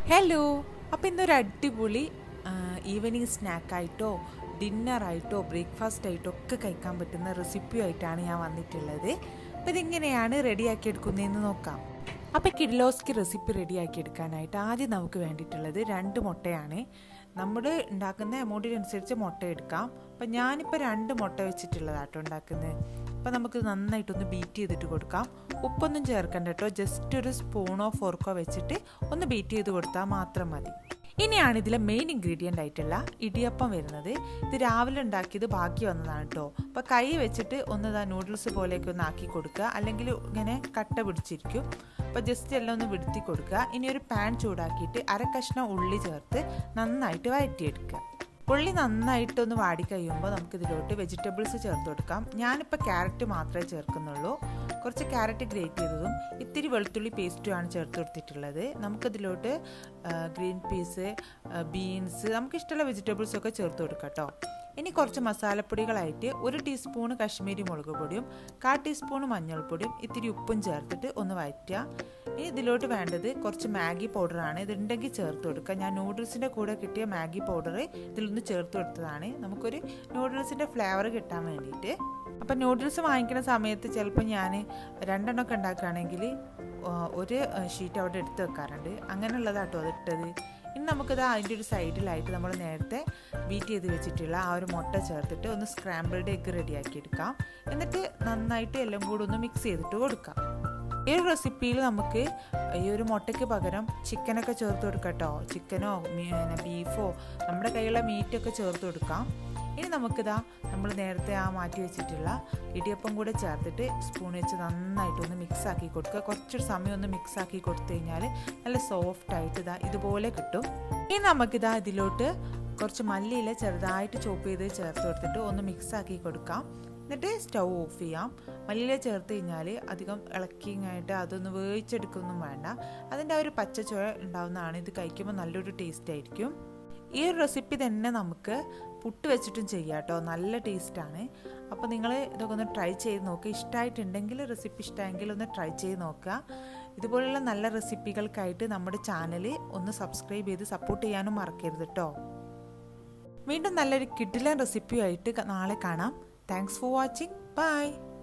hello അപ്പോൾ ഇന്നൊരു അടിപൊളി ഈവനിങ് സ്നാക്കായിട്ടോ ഡിന്നറായിട്ടോ ബ്രേക്ക്ഫാസ്റ്റ് ആയിട്ടോ ഒക്കെ കഴിക്കാൻ പറ്റുന്ന റെസിപ്പിയായിട്ടാണ് ഞാൻ വന്നിട്ടുള്ളത് അപ്പോൾ ഇതിങ്ങനെയാണ് റെഡിയാക്കി എടുക്കുന്നതെന്ന് നോക്കാം അപ്പോൾ കിഡ്ലോസ്ക്ക് റെസിപ്പി റെഡിയാക്കി എടുക്കാനായിട്ട് ആദ്യം നമുക്ക് വേണ്ടിയിട്ടുള്ളത് രണ്ട് മുട്ടയാണ് നമ്മൾ ഉണ്ടാക്കുന്ന എമൗണ്ടിനനുസരിച്ച് മുട്ട എടുക്കാം അപ്പം ഞാനിപ്പോൾ രണ്ട് മുട്ട വെച്ചിട്ടുള്ളതാട്ടോ ഉണ്ടാക്കുന്നത് അപ്പോൾ നമുക്ക് നന്നായിട്ടൊന്ന് ബീറ്റ് ചെയ്തിട്ട് കൊടുക്കാം ഉപ്പൊന്നും ചേർക്കണ്ട കേട്ടോ ജസ്റ്റ് ഒരു സ്പൂണോ ഫോർക്കോ വെച്ചിട്ട് ഒന്ന് ബീറ്റ് ചെയ്ത് കൊടുത്താൽ മാത്രം മതി ഇനിയാണ് ഇതിലെ മെയിൻ ഇൻഗ്രീഡിയൻ്റ് ആയിട്ടുള്ള ഇടിയപ്പം വരുന്നത് ഇത് രാവിലെ ഉണ്ടാക്കിയത് ബാക്കി വന്നതാണ് കേട്ടോ അപ്പോൾ കൈ വെച്ചിട്ട് ഒന്ന് ഇതാ നൂഡിൽസ് പോലെയൊക്കെ ഒന്ന് ആക്കി കൊടുക്കുക അല്ലെങ്കിൽ ഇങ്ങനെ കട്ട പിടിച്ചിരിക്കും അപ്പോൾ ജസ്റ്റ് എല്ലാം ഒന്ന് വിടുത്തി കൊടുക്കുക ഇനി ഒരു പാൻ ചൂടാക്കിയിട്ട് അര കഷ്ണം ഉള്ളി ചേർത്ത് നന്നായിട്ട് വഴറ്റിയെടുക്കുക ഉള്ളി നന്നായിട്ടൊന്ന് വാടി കഴിയുമ്പോൾ നമുക്കിതിലോട്ട് വെജിറ്റബിൾസ് ചേർത്ത് കൊടുക്കാം ഞാനിപ്പോൾ ക്യാരറ്റ് മാത്രമേ ചേർക്കുന്നുള്ളൂ കുറച്ച് ക്യാരറ്റ് ഗ്രേറ്റ് ചെയ്തതും ഇത്തിരി വെളുത്തുള്ളി പേസ്റ്റുമാണ് ചേർത്ത് കൊടുത്തിട്ടുള്ളത് നമുക്കിതിലോട്ട് ഗ്രീൻ പീസ് ബീൻസ് നമുക്കിഷ്ടമുള്ള വെജിറ്റബിൾസ് ഒക്കെ ചേർത്ത് കൊടുക്കാം കേട്ടോ ഇനി കുറച്ച് മസാലപ്പൊടികളായിട്ട് ഒരു ടീസ്പൂണ് കശ്മീരി മുളക് പൊടിയും കാ ടീസ്പൂണ് മഞ്ഞൾപ്പൊടിയും ഇത്തിരി ഉപ്പും ചേർത്തിട്ട് ഒന്ന് വഴറ്റുക ഇനി ഇതിലോട്ട് വേണ്ടത് കുറച്ച് മാഗി പൗഡറാണ് ഇതുണ്ടെങ്കിൽ ചേർത്ത് കൊടുക്കുക ഞാൻ നൂഡിൽസിൻ്റെ കൂടെ കിട്ടിയ മാഗി പൗഡർ ഇതിലൊന്ന് ചേർത്ത് കൊടുത്തതാണ് നമുക്കൊരു നൂഡിൽസിൻ്റെ ഫ്ലേവർ കിട്ടാൻ വേണ്ടിയിട്ട് അപ്പം നൂഡിൽസ് വാങ്ങിക്കുന്ന സമയത്ത് ചിലപ്പോൾ ഞാൻ രണ്ടെണ്ണമൊക്കെ ഉണ്ടാക്കുകയാണെങ്കിൽ ഒരു ഷീറ്റ് അവിടെ എടുത്ത് വെക്കാറുണ്ട് അങ്ങനെയുള്ളതാട്ടോ അത് ഇട്ടത് ഇനി നമുക്കിത് അതിൻ്റെ ഒരു സൈഡിലായിട്ട് നമ്മൾ നേരത്തെ ബീറ്റ് ചെയ്ത് വെച്ചിട്ടുള്ള ആ ഒരു മുട്ട ചേർത്തിട്ട് ഒന്ന് സ്ക്രാമ്പിൾഡ് എഗ്ഗ് റെഡിയാക്കി എടുക്കാം എന്നിട്ട് നന്നായിട്ട് എല്ലാം കൂടെ ഒന്ന് മിക്സ് ചെയ്തിട്ട് കൊടുക്കാം ഈ ഒരു റെസിപ്പിയിൽ നമുക്ക് ഈ ഒരു മുട്ടയ്ക്ക് പകരം ചിക്കനൊക്കെ ചേർത്ത് കൊടുക്കാം കേട്ടോ ചിക്കനോ പിന്നെ ബീഫോ നമ്മുടെ കയ്യിലുള്ള മീറ്റൊക്കെ ചേർത്ത് കൊടുക്കാം ഇനി നമുക്കിതാ നമ്മൾ നേരത്തെ ആ മാറ്റി വെച്ചിട്ടുള്ള ഇടിയപ്പം കൂടെ ചേർത്തിട്ട് സ്പൂൺ വെച്ച് നന്നായിട്ടൊന്ന് മിക്സ് ആക്കി കൊടുക്കുക കുറച്ചൊരു സമയം ഒന്ന് മിക്സ് ആക്കി കൊടുത്തു കഴിഞ്ഞാൽ നല്ല സോഫ്റ്റ് ആയിട്ട് ഇതാ ഇതുപോലെ കിട്ടും ഇനി നമുക്കിതാ ഇതിലോട്ട് കുറച്ച് മല്ലിയില ചെറുതായിട്ട് ചോപ്പ് ചെയ്ത് ചേർത്ത് കൊടുത്തിട്ട് ഒന്ന് മിക്സ് ആക്കി കൊടുക്കാം എന്നിട്ട് സ്റ്റൗ ഓഫ് ചെയ്യാം മല്ലിയില ചേർത്ത് കഴിഞ്ഞാൽ അധികം ഇളക്കിങ്ങായിട്ട് അതൊന്ന് വേവിച്ചെടുക്കൊന്നും വേണ്ട അതിൻ്റെ ആ ഒരു പച്ച ചുവ ഉണ്ടാവുന്നതാണ് ഇത് കഴിക്കുമ്പോൾ നല്ലൊരു ടേസ്റ്റ് ആയിരിക്കും ഈ ഒരു റെസിപ്പി തന്നെ നമുക്ക് പുട്ട് വെച്ചിട്ടും ചെയ്യാം കേട്ടോ നല്ല ടേസ്റ്റാണ് അപ്പോൾ നിങ്ങൾ ഇതൊക്കെ ഒന്ന് ട്രൈ ചെയ്ത് നോക്കുക ഇഷ്ടമായിട്ടുണ്ടെങ്കിൽ റെസിപ്പി ഇഷ്ടമെങ്കിൽ ഒന്ന് ട്രൈ ചെയ്ത് നോക്കുക ഇതുപോലുള്ള നല്ല റെസിപ്പികൾക്കായിട്ട് നമ്മുടെ ചാനൽ ഒന്ന് സബ്സ്ക്രൈബ് ചെയ്ത് സപ്പോർട്ട് ചെയ്യാനും മറക്കരുത് കേട്ടോ വീണ്ടും നല്ലൊരു കിഡിലൻ റെസിപ്പിയായിട്ട് നാളെ കാണാം താങ്ക്സ് ഫോർ വാച്ചിങ് ബൈ